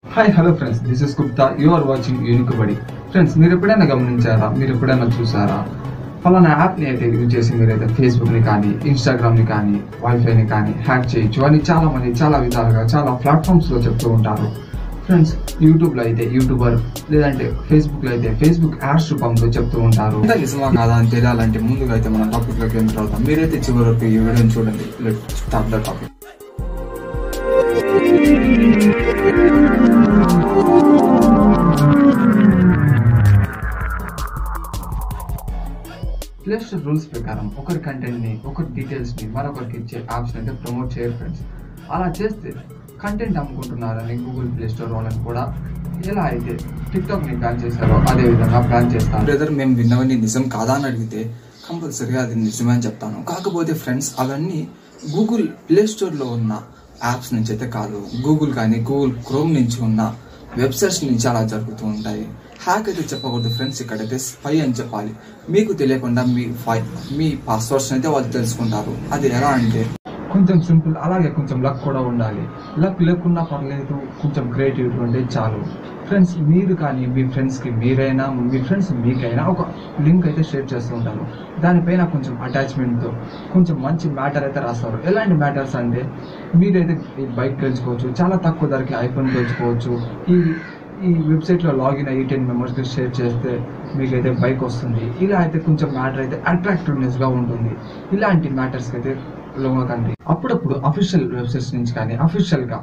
hi hello friends this is Gupta you are watching యూనికబడి friends మీరు ఎప్పుడైనా గమనించారా మీరు ఎప్పుడైనా చూసారా ఫలానా యాప్ని అయితే యూజ్ చేసి మీరైతే ఫేస్బుక్ని కానీ ఇన్స్టాగ్రామ్ని కానీ వైఫైని కానీ హ్యాక్ చేయొచ్చు అని చాలా మంది చాలా విధాలుగా చాలా ప్లాట్ఫామ్స్లో చెప్తూ ఉంటారు ఫ్రెండ్స్ యూట్యూబ్లో అయితే యూట్యూబర్ లేదంటే ఫేస్బుక్లో అయితే ఫేస్బుక్ యాడ్స్ రూపంలో చెప్తూ ఉంటారు ఇంత నిజమా కాదా అని తెలియాలంటే ముందుగా అయితే మన టాపిక్లోకి ఎంటర్ అవుతాం మీరైతే చివరి వరకు ఈ వీడియోని చూడండి let start the topic play store rules ప్రకారం ఒకరి కంటెంట్ ని ఒకరి డీటెయిల్స్ ని మరొకరికి ఇచ్చే యాప్స్ అయితే ప్రమోట్ చేయరు ఫ్రెండ్స్ అలా చేస్తే కంటెంట్ అమ్ముకుంటున్నారని గూగుల్ ప్లే స్టోర్ వాళ్ళని కూడా ఎలా అయితే టిక్ టాక్ ని బ్యాన్ చేశారో అదే విధంగా బ్యాన్ చేస్తారు బ్రదర్ మేము విన్నవన్నీ నిజం కాదా అని అడిగితే కంపల్సరీగా అది నిజమే అని చెప్తాను కాకపోతే ఫ్రెండ్స్ అవన్నీ గూగుల్ ప్లే స్టోర్ లో ఉన్న యాప్స్ నుంచి అయితే కాదు గూగుల్ కానీ గూగుల్ క్రోమ్ నుంచి ఉన్న వెబ్సైట్స్ నుంచి అలా జరుగుతూ ఉంటాయి హ్యాక్ అయితే చెప్పకూడదు ఫ్రెండ్స్ ఇక్కడైతే స్పై అని చెప్పాలి మీకు తెలియకుండా మీ ఫై మీ పాస్వర్డ్స్ అయితే వాళ్ళు తెలుసుకుంటారు అది ఎలా అంటే కొంచెం సింపుల్ అలాగే కొంచెం లక్ కూడా ఉండాలి లక్ లేకున్నా పర్లేదు కొంచెం క్రియేటివిటీ ఉంటే చాలు ఫ్రెండ్స్ మీరు కానీ మీ ఫ్రెండ్స్కి మీరైనా మీ ఫ్రెండ్స్ మీకైనా ఒక లింక్ అయితే షేర్ చేస్తూ ఉంటారు దానిపైన కొంచెం అటాచ్మెంట్తో కొంచెం మంచి మ్యాటర్ అయితే రాస్తారు ఎలాంటి మ్యాటర్స్ అంటే మీరైతే ఈ బైక్ గెలుచుకోవచ్చు చాలా తక్కువ ధరకి ఐఫోన్ గెలుచుకోవచ్చు ఈ ఈ వెబ్సైట్లో లాగిన్ అయ్యి టెన్ మెంబర్స్కి షేర్ చేస్తే మీకైతే బైక్ వస్తుంది ఇలా అయితే కొంచెం మ్యాటర్ అయితే అట్రాక్టివ్నెస్గా ఉంటుంది ఇలాంటి మ్యాటర్స్కి అయితే లొంగకండి అప్పుడప్పుడు అఫీషియల్ వెబ్సైట్స్ నుంచి కానీ అఫీషియల్గా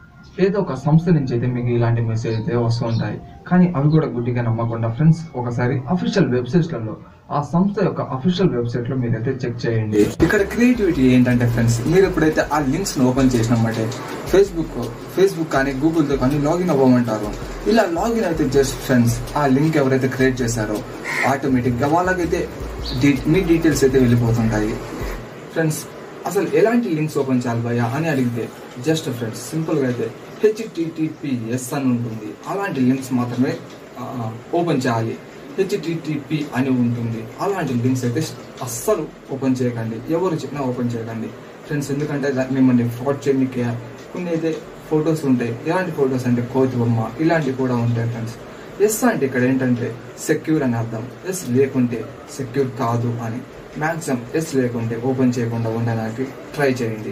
ఏదో ఒక సంస్థ నుంచి అయితే మీకు ఇలాంటి మెసేజ్ అయితే వస్తూ ఉంటాయి కానీ అవి కూడా గుడ్డిగా నమ్మకుండా ఫ్రెండ్స్ ఒకసారి అఫీషియల్ వెబ్సైట్స్లలో ఆ సంస్థ యొక్క అఫీషియల్ వెబ్సైట్ లో మీరైతే చెక్ చేయండి ఇక్కడ క్రియేటివిటీ ఏంటంటే ఫ్రెండ్స్ మీరు ఎప్పుడైతే ఆ లింక్స్ ను ఓపెన్ చేసినామంటే ఫేస్బుక్ ఫేస్బుక్ కానీ గూగుల్ తో కానీ లాగిన్ అవ్వమంటారు ఇలా లాగిన్ అయితే జస్ట్ ఫ్రెండ్స్ ఆ లింక్ ఎవరైతే క్రియేట్ చేశారో ఆటోమేటిక్ గా వాళ్ళకైతే డీ- మీ డీటెయిల్స్ అయితే వెళ్ళిపోతుంటాయి ఫ్రెండ్స్ అసలు ఎలాంటి లింక్స్ ఓపెన్ చేయాలి భయ్యా అని అడిగితే జస్ట్ ఫ్రెండ్స్ సింపుల్గా అయితే హెచ్టిటిపిఎస్ అని ఉంటుంది అలాంటి లింక్స్ మాత్రమే ఓపెన్ చేయాలి హెచ్టిటిపి అని ఉంటుంది అలాంటి లింక్స్ అయితే అస్సలు ఓపెన్ చేయకండి ఎవరు చెప్పినా ఓపెన్ చేయకండి ఫ్రెండ్స్ ఎందుకంటే దా- మిమ్మల్ని ఫ్రాడ్ చేయడానికి కొన్ని అయితే ఫొటోస్ ఉంటాయి ఎలాంటి ఫొటోస్ అంటే కోతి బొమ్మ ఇలాంటివి కూడా ఉంటాయి ఫ్రెండ్స్ ఎస్ అంటే ఇక్కడ ఏంటంటే సెక్యూర్ అని అర్థం ఎస్ లేకుంటే సెక్యూర్ కాదు అని మ్యాక్సిమం ఎస్ లేకుంటే ఓపెన్ చేయకుండా ఉండడానికి ట్రై చేయండి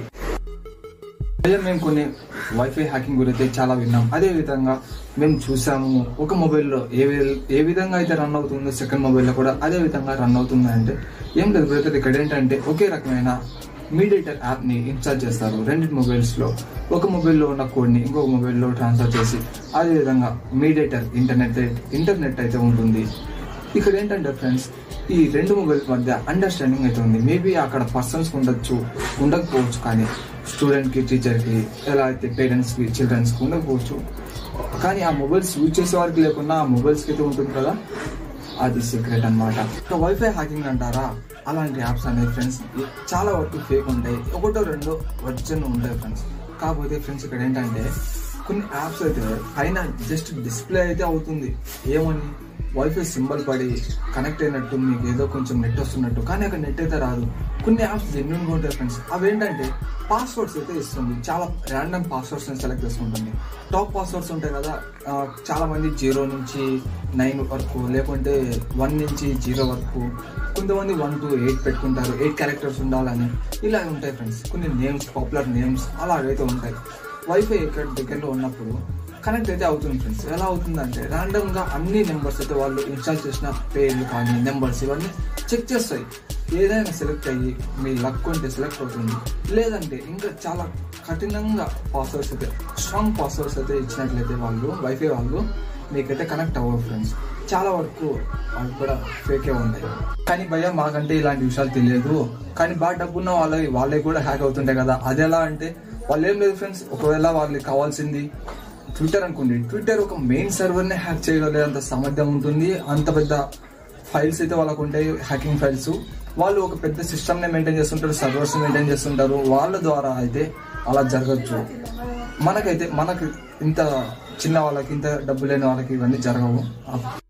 అదే మేము కొన్ని వైఫై హ్యాకింగ్ గురించి చాలా విన్నాం అదే విధంగా మేము చూసాము ఒక మొబైల్లో ఏ వి- ఏ విధంగా అయితే రన్ అవుతుందో సెకండ్ మొబైల్లో కూడా అదే విధంగా రన్ అవుతుంది అంటే ఏం లేదు బ్రదర్ ఇక్కడ ఏంటంటే ఒకే రకమైన మీడియేటర్ యాప్ ని ఇన్స్టాల్ చేస్తారు రెండు మొబైల్స్ లో ఒక మొబైల్లో ఉన్న కోడ్ ని ఇంకొక మొబైల్లో ట్రాన్స్ఫర్ చేసి అదే విధంగా మీడియేటర్ ఇంటర్నెట్ ఇంటర్నెట్ అయితే ఉంటుంది ఇక్కడ ఏంటంటే ఫ్రెండ్స్ ఈ రెండు మొబైల్స్ మధ్య అండర్స్టాండింగ్ అయితే ఉంది మేబీ అక్కడ పర్సన్స్ ఉండొచ్చు ఉండకపోవచ్చు కానీ స్టూడెంట్ కి టీచర్ కి ఎలా అయితే పేరెంట్స్ కి చిల్డ్రన్స్ కి ఉండకపోవచ్చు కానీ ఆ మొబైల్స్ యూజ్ చేసే వారికి లేకుండా ఆ మొబైల్స్ కి అయితే ఉంటుంది కదా అది సీక్రెట్ అనమాట వైఫై హ్యాకింగ్ అంటారా అలాంటి యాప్స్ అనేవి ఫ్రెండ్స్ చాలా వరకు ఫేక్ ఉంటాయి ఒకటో రెండో వర్జన్ ఉంటాయి ఫ్రెండ్స్ కాకపోతే ఫ్రెండ్స్ ఇక్కడ ఏంటంటే కొన్ని యాప్స్ అయితే పైన జస్ట్ డిస్ప్లే అయితే అవుతుంది ఏమని వైఫై సింబల్ పడి కనెక్ట్ అయినట్టు మీకు ఏదో కొంచెం నెట్ వస్తున్నట్టు కానీ అక్కడ నెట్ అయితే రాదు కొన్ని యాప్స్ జెన్యున్గా ఉంటాయి ఫ్రెండ్స్ అవి ఏంటంటే పాస్వర్డ్స్ అయితే ఇస్తుంది చాలా ర్యాండమ్ పాస్వర్డ్స్ సెలెక్ట్ చేసుకుంటుంది టాప్ పాస్వర్డ్స్ ఉంటాయి కదా ఆ, చాలా మంది జీరో నుంచి నైన్ వరకు లేకుంటే వన్ నుంచి జీరో వరకు కొంతమంది వన్ టు ఎయిట్ పెట్టుకుంటారు ఎయిట్ క్యారెక్టర్స్ ఉండాలని ఇలా ఉంటాయి ఫ్రెండ్స్ కొన్ని నేమ్స్ పాపులర్ నేమ్స్ అలాగైతే ఉంటాయి వైఫై ఇక్కడ దగ్గరలో ఉన్నప్పుడు కనెక్ట్ అయితే అవుతుంది ఫ్రెండ్స్ ఎలా అవుతుందంటే ర్యాండమ్ గా అన్ని నెంబర్స్ అయితే వాళ్ళు ఇన్స్టాల్ చేసిన పేర్లు కానీ నెంబర్స్ ఇవన్నీ చెక్ చేస్తాయి ఏదైనా సెలెక్ట్ అయ్యి మీ లక్ ఉంటే సెలెక్ట్ అవుతుంది లేదంటే ఇంకా చాలా కఠినంగా పాస్వర్డ్స్ అయితే స్ట్రాంగ్ పాస్వర్డ్స్ అయితే ఇచ్చినట్లయితే వాళ్ళు వైఫై వాళ్ళు మీకైతే కనెక్ట్ అవ్వరు ఫ్రెండ్స్ చాలా వరకు వాళ్ళు కూడా ఫేకే ఉంటాయి కానీ భయ్య మాకంటే ఇలాంటి విషయాలు తెలియదు కానీ బాగా డబ్బున్న వాళ్ళవి వాళ్ళే కూడా హ్యాక్ అవుతుంటాయి కదా అది ఎలా అంటే వాళ్ళు ఏం లేదు ఫ్రెండ్స్ ఒకవేళ వాళ్ళకి కావాల్సింది ట్విట్టర్ అనుకోండి ట్విట్టర్ ఒక మెయిన్ సర్వర్ నే హ్యాక్ చేయగలిగేంత సామర్థ్యం ఉంటుంది అంత పెద్ద ఫైల్స్ అయితే వాళ్ళకు ఉంటాయి హ్యాకింగ్ ఫైల్స్ వాళ్ళు ఒక పెద్ద సిస్టమ్ ని మెయింటైన్ చేస్తుంటారు సర్వర్స్ మెయింటైన్ చేస్తుంటారు వాళ్ళ ద్వారా అయితే అలా జరగచ్చు మనకైతే మనకు ఇంత చిన్న వాళ్ళకి ఇంత డబ్బు లేని వాళ్ళకి ఇవన్నీ జరగవు